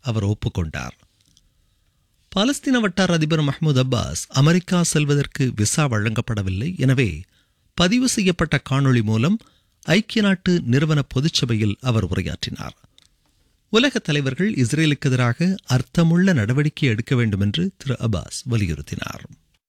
அவர் ஒப்புக்கொண்டார் பாலஸ்தீன வட்டார அதிபர் மஹ்மூத் அப்பாஸ் அமெரிக்கா செல்வதற்கு விசா வழங்கப்படவில்லை எனவே பதிவு செய்யப்பட்ட காணொளி மூலம் ஐக்கிய நாட்டு நிறுவன பொதுச்சபையில் அவர் உரையாற்றினார் உலக தலைவர்கள் இஸ்ரேலுக்கு எதிராக அர்த்தமுள்ள நடவடிக்கை எடுக்க வேண்டும் என்று திரு அப்பாஸ் வலியுறுத்தினார்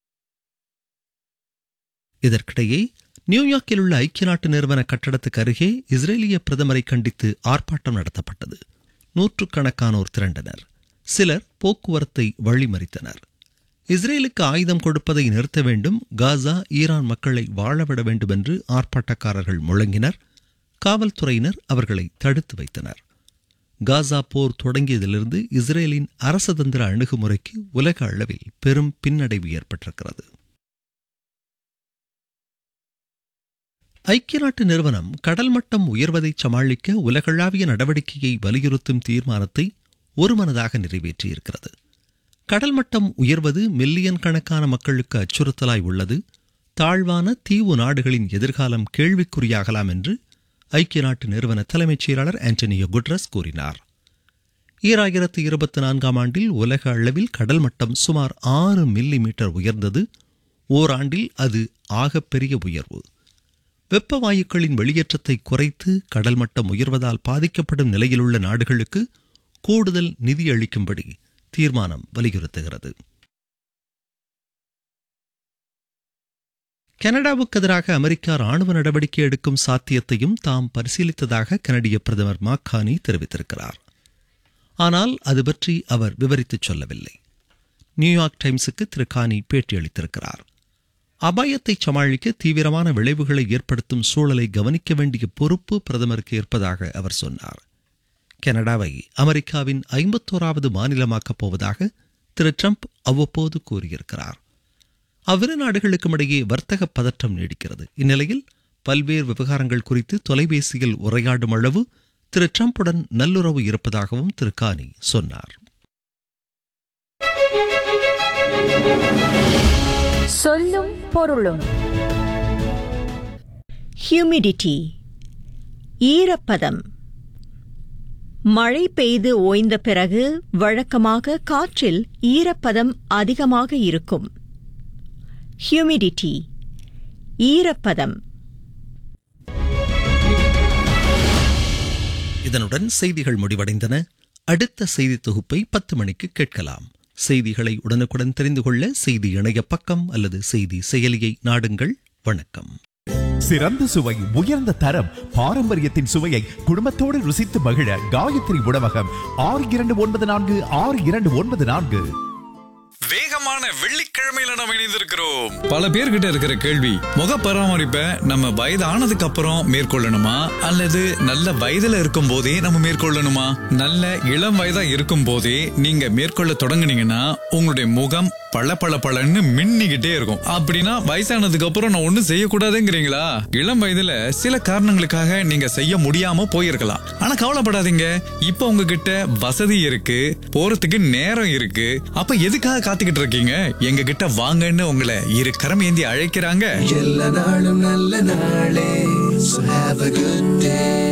இதற்கிடையே நியூயார்க்கில் உள்ள ஐக்கிய நாட்டு நிறுவன கட்டடத்துக்கு அருகே இஸ்ரேலிய பிரதமரை கண்டித்து ஆர்ப்பாட்டம் நடத்தப்பட்டது நூற்றுக்கணக்கானோர் திரண்டனர் சிலர் போக்குவரத்தை வழிமறித்தனர் இஸ்ரேலுக்கு ஆயுதம் கொடுப்பதை நிறுத்த வேண்டும் காசா ஈரான் மக்களை வாழவிட வேண்டும் என்று ஆர்ப்பாட்டக்காரர்கள் முழங்கினர் காவல்துறையினர் அவர்களை தடுத்து வைத்தனர் காசா போர் தொடங்கியதிலிருந்து இஸ்ரேலின் அரசதந்திர அணுகுமுறைக்கு உலக அளவில் பெரும் பின்னடைவு ஏற்பட்டிருக்கிறது ஐக்கிய நாட்டு நிறுவனம் கடல் மட்டம் உயர்வதை சமாளிக்க உலகளாவிய நடவடிக்கையை வலியுறுத்தும் தீர்மானத்தை ஒருமனதாக நிறைவேற்றியிருக்கிறது கடல் மட்டம் உயர்வது மில்லியன் கணக்கான மக்களுக்கு அச்சுறுத்தலாய் உள்ளது தாழ்வான தீவு நாடுகளின் எதிர்காலம் கேள்விக்குறியாகலாம் என்று ஐக்கிய நாட்டு நிறுவன தலைமைச் செயலாளர் ஆண்டனியோ குட்ரஸ் கூறினார் ஈராயிரத்து இருபத்தி நான்காம் ஆண்டில் உலக அளவில் கடல் மட்டம் சுமார் ஆறு மில்லி மீட்டர் உயர்ந்தது ஓராண்டில் அது ஆகப்பெரிய உயர்வு வெப்ப வாயுக்களின் வெளியேற்றத்தை குறைத்து கடல் மட்டம் உயர்வதால் பாதிக்கப்படும் நிலையிலுள்ள நாடுகளுக்கு கூடுதல் நிதி அளிக்கும்படி தீர்மானம் வலியுறுத்துகிறது கனடாவுக்கு எதிராக அமெரிக்கா ராணுவ நடவடிக்கை எடுக்கும் சாத்தியத்தையும் தாம் பரிசீலித்ததாக கனடிய பிரதமர் மாக்கானி தெரிவித்திருக்கிறார் ஆனால் அது பற்றி அவர் விவரித்துச் சொல்லவில்லை நியூயார்க் டைம்ஸுக்கு திரு கானி பேட்டியளித்திருக்கிறார் அபாயத்தை சமாளிக்க தீவிரமான விளைவுகளை ஏற்படுத்தும் சூழலை கவனிக்க வேண்டிய பொறுப்பு பிரதமருக்கு இருப்பதாக அவர் சொன்னார் கனடாவை அமெரிக்காவின் ஐம்பத்தோராவது மாநிலமாக்கப் போவதாக திரு ட்ரம்ப் அவ்வப்போது கூறியிருக்கிறார் அவ்விரு நாடுகளுக்கும் இடையே வர்த்தக பதற்றம் நீடிக்கிறது இந்நிலையில் பல்வேறு விவகாரங்கள் குறித்து தொலைபேசியில் உரையாடும் அளவு திரு ட்ரம்புடன் நல்லுறவு இருப்பதாகவும் திரு கானி சொன்னார் சொல்லும் பொருளும் ஹியூமிடிட்டி ஈரப்பதம் மழை பெய்து ஓய்ந்த பிறகு வழக்கமாக காற்றில் ஈரப்பதம் அதிகமாக இருக்கும் ஹியூமிடிட்டி ஈரப்பதம் இதனுடன் செய்திகள் முடிவடைந்தன அடுத்த செய்தி தொகுப்பை பத்து மணிக்கு கேட்கலாம் செய்திகளை உடனுக்குடன் தெரிந்து கொள்ள செய்தி இணைய பக்கம் அல்லது செய்தி செயலியை நாடுங்கள் வணக்கம் சிறந்த சுவை உயர்ந்த தரம் பாரம்பரியத்தின் சுவையை குடும்பத்தோடு ருசித்து மகிழ காயத்ரி உணவகம் ஆறு இரண்டு ஒன்பது நான்கு ஆறு இரண்டு ஒன்பது நான்கு வேகமான வெள்ளிக்கிழமையில நம்ம இணைந்திருக்கிறோம் பல பேர்கிட்ட இருக்கிற கேள்வி முக பராமரிப்பை நம்ம வயது ஆனதுக்கு அப்புறம் மேற்கொள்ளணுமா அல்லது நல்ல வயதுல இருக்கும் போதே நம்ம மேற்கொள்ளணுமா நல்ல இளம் வயதா இருக்கும் போதே நீங்க மேற்கொள்ள தொடங்குனீங்கன்னா உங்களுடைய முகம் பள பள பளன்னு மின்னிக்கிட்டே இருக்கும் அப்படின்னா வயசானதுக்கு அப்புறம் நான் ஒண்ணும் செய்யக்கூடாதுங்கிறீங்களா இளம் வயதுல சில காரணங்களுக்காக நீங்க செய்ய முடியாம போயிருக்கலாம் ஆனா கவலைப்படாதீங்க இப்ப உங்ககிட்ட வசதி இருக்கு போறதுக்கு நேரம் இருக்கு அப்ப எதுக்காக காத்துக்கிட்டு இருக்கீங்க எங்க கிட்ட வாங்கன்னு உங்களை இரு கரம் ஏந்தி அழைக்கிறாங்க எல்லா நாளும் நல்ல நாளே So have a good day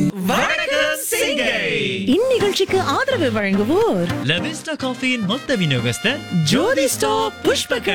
இந்நிகழ்ச்சிக்கு ஆதரவு வழங்குவோர் லவிஸ்டா காஃபியின் மொத்த விநியோகஸ்தர் ஜோதி ஸ்டாப் புஷ்பகர்